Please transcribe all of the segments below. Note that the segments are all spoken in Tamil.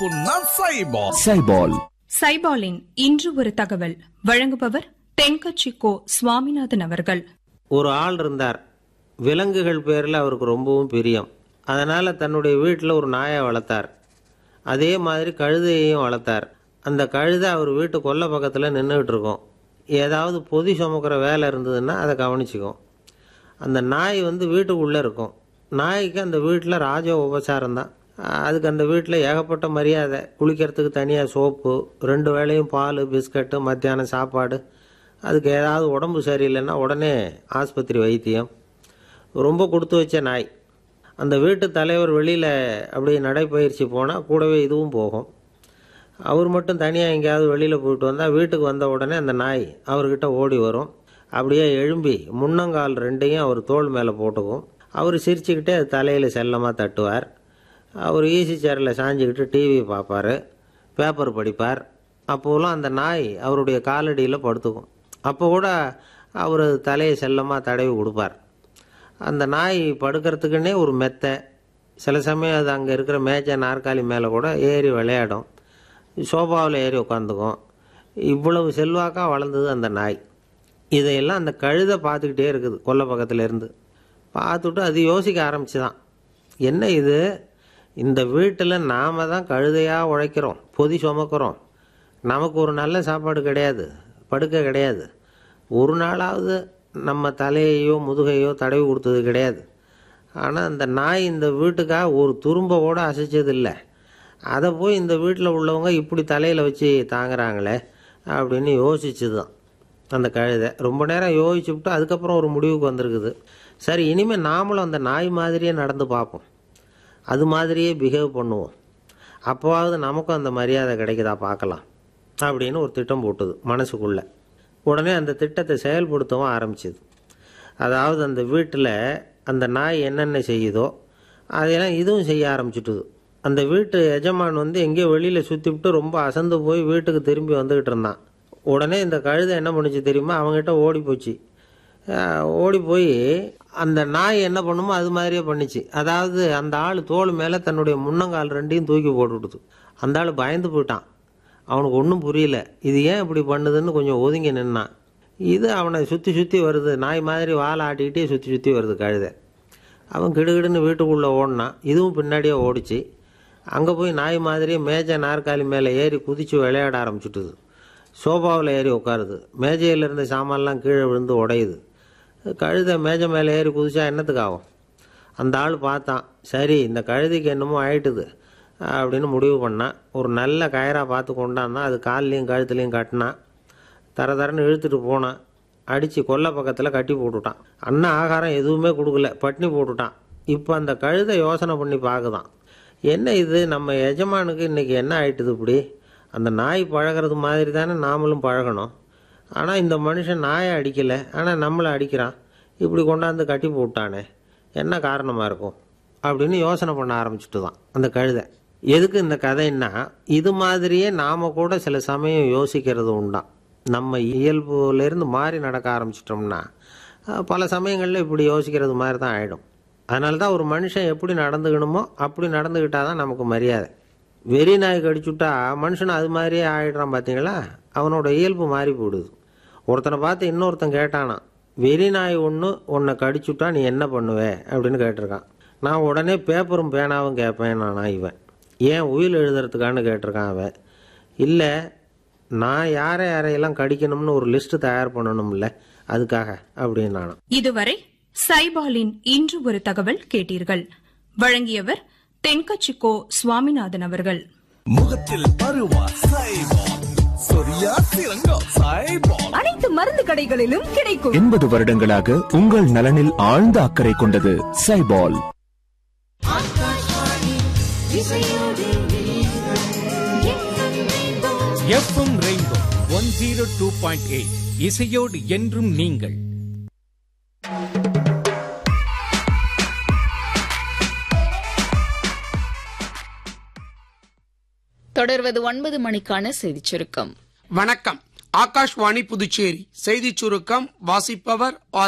புண்ணா சைபால் சைபால் சைபாலின் இன்று ஒரு தகவல் வழங்குபவர் தென்கட்சி கோ சுவாமிநாதன் அவர்கள் ஒரு ஆள் இருந்தார் விலங்குகள் பேரில் அவருக்கு ரொம்பவும் பிரியம் அதனால் தன்னுடைய வீட்டில் ஒரு நாயை வளர்த்தார் அதே மாதிரி கழுதையையும் வளர்த்தார் அந்த கழுதை அவர் வீட்டு கொல்லை பக்கத்தில் நின்றுக்கிட்டு இருக்கும் ஏதாவது பொதி சுமக்கிற வேலை இருந்ததுன்னா அதை கவனிச்சுக்கும் அந்த நாய் வந்து வீட்டுக்குள்ளே இருக்கும் நாய்க்கு அந்த வீட்டில் ராஜ உபசாரம் தான் அதுக்கு அந்த வீட்டில் ஏகப்பட்ட மரியாதை குளிக்கிறதுக்கு தனியாக சோப்பு ரெண்டு வேளையும் பால் பிஸ்கட்டு மத்தியானம் சாப்பாடு அதுக்கு ஏதாவது உடம்பு சரியில்லைன்னா உடனே ஆஸ்பத்திரி வைத்தியம் ரொம்ப கொடுத்து வச்ச நாய் அந்த வீட்டு தலைவர் வெளியில் அப்படியே நடைப்பயிற்சி போனால் கூடவே இதுவும் போகும் அவர் மட்டும் தனியாக எங்கேயாவது வெளியில் போயிட்டு வந்தால் வீட்டுக்கு வந்த உடனே அந்த நாய் அவர்கிட்ட ஓடி வரும் அப்படியே எழும்பி முன்னங்கால் ரெண்டையும் அவர் தோள் மேலே போட்டுக்கும் அவர் சிரிச்சுக்கிட்டே அது தலையில் செல்லமாக தட்டுவார் அவர் ஈசி சேரில் சாஞ்சிக்கிட்டு டிவி பார்ப்பார் பேப்பர் படிப்பார் அப்போலாம் அந்த நாய் அவருடைய காலடியில் படுத்துக்கும் அப்போ கூட அவர் தலையை செல்லமாக தடவி கொடுப்பார் அந்த நாய் படுக்கிறதுக்குன்னே ஒரு மெத்தை சில சமயம் அது அங்கே இருக்கிற மேஜை நாற்காலி மேலே கூட ஏறி விளையாடும் சோஃபாவில் ஏறி உட்காந்துக்கும் இவ்வளவு செல்வாக்காக வளர்ந்தது அந்த நாய் இதையெல்லாம் அந்த கழுதை பார்த்துக்கிட்டே இருக்குது கொல்லை பக்கத்துல இருந்து பார்த்துட்டு அது யோசிக்க ஆரம்பிச்சுதான் என்ன இது இந்த வீட்டில் நாம தான் கழுதையாக உழைக்கிறோம் பொதி சுமக்கிறோம் நமக்கு ஒரு நல்ல சாப்பாடு கிடையாது படுக்க கிடையாது ஒரு நாளாவது நம்ம தலையையோ முதுகையோ தடவி கொடுத்தது கிடையாது ஆனால் அந்த நாய் இந்த வீட்டுக்காக ஒரு துரும்ப கூட அசைச்சதில்லை அதை போய் இந்த வீட்டில் உள்ளவங்க இப்படி தலையில் வச்சு தாங்குறாங்களே அப்படின்னு யோசிச்சுது தான் அந்த கழுதை ரொம்ப நேரம் யோசிச்சுவிட்டு அதுக்கப்புறம் ஒரு முடிவுக்கு வந்திருக்குது சரி இனிமேல் நாமளும் அந்த நாய் மாதிரியே நடந்து பார்ப்போம் அது மாதிரியே பிஹேவ் பண்ணுவோம் அப்போவாவது நமக்கும் அந்த மரியாதை கிடைக்குதா பார்க்கலாம் அப்படின்னு ஒரு திட்டம் போட்டுது மனசுக்குள்ளே உடனே அந்த திட்டத்தை செயல்படுத்தவும் ஆரம்பிச்சுது அதாவது அந்த வீட்டில் அந்த நாய் என்னென்ன செய்யுதோ அதையெல்லாம் இதுவும் செய்ய ஆரம்பிச்சுட்டுது அந்த வீட்டு எஜமான் வந்து எங்கேயோ வெளியில் சுற்றிவிட்டு ரொம்ப அசந்து போய் வீட்டுக்கு திரும்பி வந்துக்கிட்டு இருந்தான் உடனே இந்த கழுதை என்ன பண்ணுச்சு தெரியுமா அவங்ககிட்ட ஓடி போச்சு அஹ் ஓடி போய் அந்த நாய் என்ன பண்ணுமோ அது மாதிரியே பண்ணிச்சு அதாவது அந்த ஆள் தோள் மேலே தன்னுடைய முன்னங்கால் ரெண்டையும் தூக்கி போட்டுவிடுது அந்த ஆள் பயந்து போயிட்டான் அவனுக்கு ஒன்றும் புரியல இது ஏன் இப்படி பண்ணுதுன்னு கொஞ்சம் ஒதுங்கி நின்னான் இது அவனை சுற்றி சுற்றி வருது நாய் மாதிரி வாழை ஆட்டிக்கிட்டே சுற்றி சுற்றி வருது கழுதை அவன் கிடுகிடுன்னு வீட்டுக்குள்ளே ஓடினான் இதுவும் பின்னாடியே ஓடிச்சு அங்கே போய் நாய் மாதிரியே மேஜை நாற்காலி மேலே ஏறி குதித்து விளையாட ஆரம்பிச்சுட்டுது சோஃபாவில் ஏறி உட்காருது மேஜையில் இருந்த சாமான்லாம் கீழே விழுந்து உடையுது கழுதை மேஜை மேலே ஏறி குதிச்சா என்னத்துக்கு ஆகும் அந்த ஆள் பார்த்தான் சரி இந்த கழுதைக்கு என்னமோ ஆயிட்டுது அப்படின்னு முடிவு பண்ணான் ஒரு நல்ல கயராக பார்த்து கொண்டாந்தான் அது கால்லையும் கழுத்துலையும் கட்டினான் தர தரன்னு இழுத்துட்டு போனான் அடித்து கொல்லை பக்கத்தில் கட்டி போட்டுட்டான் அண்ணன் ஆகாரம் எதுவுமே கொடுக்கல பட்னி போட்டுட்டான் இப்போ அந்த கழுதை யோசனை பண்ணி பார்க்குதான் என்ன இது நம்ம எஜமானுக்கு இன்றைக்கி என்ன ஆயிட்டுது இப்படி அந்த நாய் பழகிறது மாதிரி தானே நாமளும் பழகணும் ஆனால் இந்த மனுஷன் நாயை அடிக்கலை ஆனால் நம்மளை அடிக்கிறான் இப்படி கொண்டாந்து கட்டி போட்டானே என்ன காரணமாக இருக்கும் அப்படின்னு யோசனை பண்ண ஆரம்பிச்சுட்டு தான் அந்த கழுதை எதுக்கு இந்த கதைன்னா இது மாதிரியே நாம் கூட சில சமயம் யோசிக்கிறது உண்டாம் நம்ம இயல்புலேருந்து மாறி நடக்க ஆரம்பிச்சிட்டோம்னா அஹ், பல சமயங்களில் இப்படி யோசிக்கிறது மாதிரி தான் ஆகிடும் அதனால தான் ஒரு மனுஷன் எப்படி நடந்துக்கணுமோ அப்படி நடந்துக்கிட்டால் தான் நமக்கு மரியாதை வெறி நாய் கடிச்சுட்டா மனுஷன் அது மாதிரியே ஆயிடுறான் பார்த்தீங்களா அவனோட இயல்பு மாறி போடுது ஒருத்தனை பார்த்து இன்னொருத்தன் கேட்டானான் வெறி நாய் ஒன்று உன்னை கடிச்சுட்டா நீ என்ன பண்ணுவே அப்படின்னு கேட்டிருக்கான் நான் உடனே பேப்பரும் பேனாவும் கேட்பேன் நானா இவன் ஏன் உயில் எழுதுறதுக்கான்னு கேட்டிருக்கான் அவன் இல்லை நான் யாரை யாரையெல்லாம் கடிக்கணும்னு ஒரு லிஸ்ட் தயார் பண்ணணும்ல அதுக்காக அப்படின்னு நானும் இதுவரை சைபாலின் இன்று ஒரு தகவல் கேட்டீர்கள் வழங்கியவர் தென்கட்சி கோ சுவாமிநாதன் அவர்கள் முகத்தில் பருவா சைபால் சொரியா சிறங்கா சைபால் அனைத்து மருந்து கடைகளிலும் கிடைக்கும் எண்பது வருடங்களாக உங்கள் நலனில் ஆழ்ந்த அக்கறை கொண்டது சைபால் FM Rainbow one zero two point eight இசையோடு என்றும் நீங்கள் தொடர்வது ஒன்பது மணிக்கான செய்திச் சுருக்கம் வணக்கம் ஆகாஷ்வாணி புதுச்சேரி செய்திச் சுருக்கம் வாசிப்பவர் ஆதவன்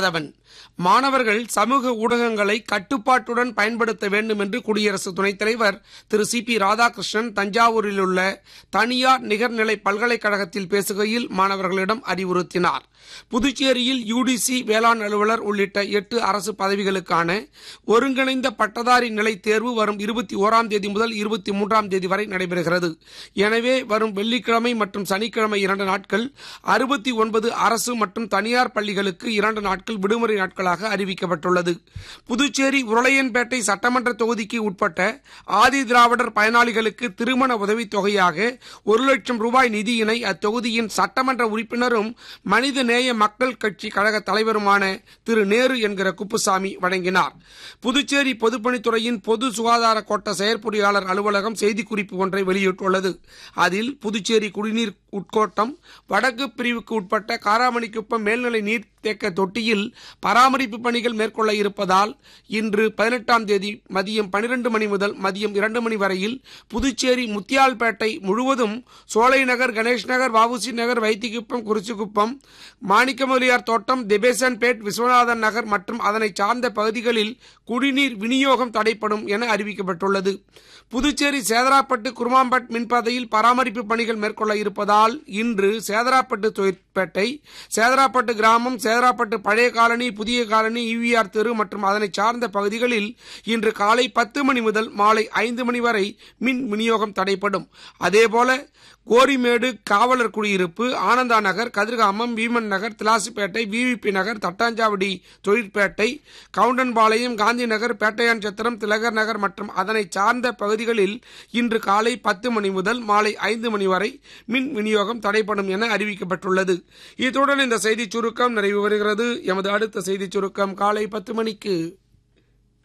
மாணவர்கள் சமூக ஊடகங்களை கட்டுப்பாட்டுடன் பயன்படுத்த வேண்டும் என்று குடியரசு துணைத் தலைவர் திரு சி பி ராதாகிருஷ்ணன் தஞ்சாவூரில் உள்ள தனியார் நிகர்நிலை பல்கலைக்கழகத்தில் பேசுகையில் மாணவர்களிடம் அறிவுறுத்தினார் புதுச்சேரியில் யுடிசி வேளாண் அலுவலர் உள்ளிட்ட எட்டு அரசு பதவிகளுக்கான ஒருங்கிணைந்த பட்டதாரி நிலை தேர்வு வரும் இருபத்தி ஓராம் தேதி முதல் இருபத்தி மூன்றாம் தேதி வரை நடைபெறுகிறது எனவே வரும் வெள்ளிக்கிழமை மற்றும் சனிக்கிழமை இரண்டு நாட்கள் அறுபத்தி ஒன்பது அரசு மற்றும் தனியார் பள்ளிகளுக்கு இரண்டு நாட்கள் விடுமுறை நாட்களாக அறிவிக்கப்பட்டுள்ளது புதுச்சேரி உருளையன்பேட்டை சட்டமன்ற தொகுதிக்கு உட்பட்ட ஆதி திராவிடர் பயனாளிகளுக்கு திருமண உதவித் தொகையாக ஒரு லட்சம் ரூபாய் நிதியினை அத்தொகுதியின் சட்டமன்ற உறுப்பினரும் மனித நேய மக்கள் கட்சி கழக தலைவருமான திரு நேரு என்கிற குப்புசாமி வழங்கினார் புதுச்சேரி பொதுப்பணித்துறையின் பொது சுகாதார கோட்ட செயற்பொறியாளர் அலுவலகம் செய்திக்குறிப்பு ஒன்றை வெளியிட்டுள்ளது அதில் புதுச்சேரி குடிநீர் உட்கோட்டம் வடக்கு பிரிவுக்கு உட்பட்ட காராமணிக்குப்பம் மேல்நிலை நீர்த்தேக்க தொட்டியில் பராமரிப்பு பணிகள் மேற்கொள்ள இருப்பதால் இன்று பதினெட்டாம் தேதி மதியம் பனிரெண்டு மணி முதல் மதியம் இரண்டு மணி வரையில் புதுச்சேரி முத்தியால்பேட்டை முழுவதும் சோலை நகர் கணேஷ் நகர் வவுசி நகர் வைத்திக்குப்பம் குறிச்சிக்குப்பம் மாணிக்கமலியார் தோட்டம் திபேசன்பேட் விஸ்வநாதன் நகர் மற்றும் அதனை சார்ந்த பகுதிகளில் குடிநீர் விநியோகம் தடைப்படும் என அறிவிக்கப்பட்டுள்ளது புதுச்சேரி சேதராப்பட்டு குருமாம்பட் மின்பாதையில் பராமரிப்பு பணிகள் மேற்கொள்ள இருப்பதால் இன்று சேதராப்பட்டு தொழிற்பேட்டை சேதராப்பட்டு கிராமம் சேதராப்பட்டு பழைய காலனி புதிய காலனி ஈவிஆர் தெரு மற்றும் அதனை சார்ந்த பகுதிகளில் இன்று காலை பத்து மணி முதல் மாலை ஐந்து மணி வரை மின் விநியோகம் தடைப்படும் அதேபோல கோரிமேடு காவலர் குடியிருப்பு ஆனந்தா நகர் கதிர்காமம் வீமன் நகர் திலாசிப்பேட்டை விவிபி நகர் தட்டாஞ்சாவடி தொழிற்பேட்டை கவுண்டன்பாளையம் காந்தி நகர் பேட்டையான் சத்திரம் திலகர் நகர் மற்றும் அதனை சார்ந்த பகுதிகளில் இன்று காலை பத்து மணி முதல் மாலை ஐந்து மணி வரை மின் விநியோகம் தடைப்படும் என அறிவிக்கப்பட்டுள்ளது இத்துடன் இந்த செய்திச் சுருக்கம் நிறைவு வருகிறது எமது அடுத்த செய்திச் சுருக்கம் காலை பத்து மணிக்கு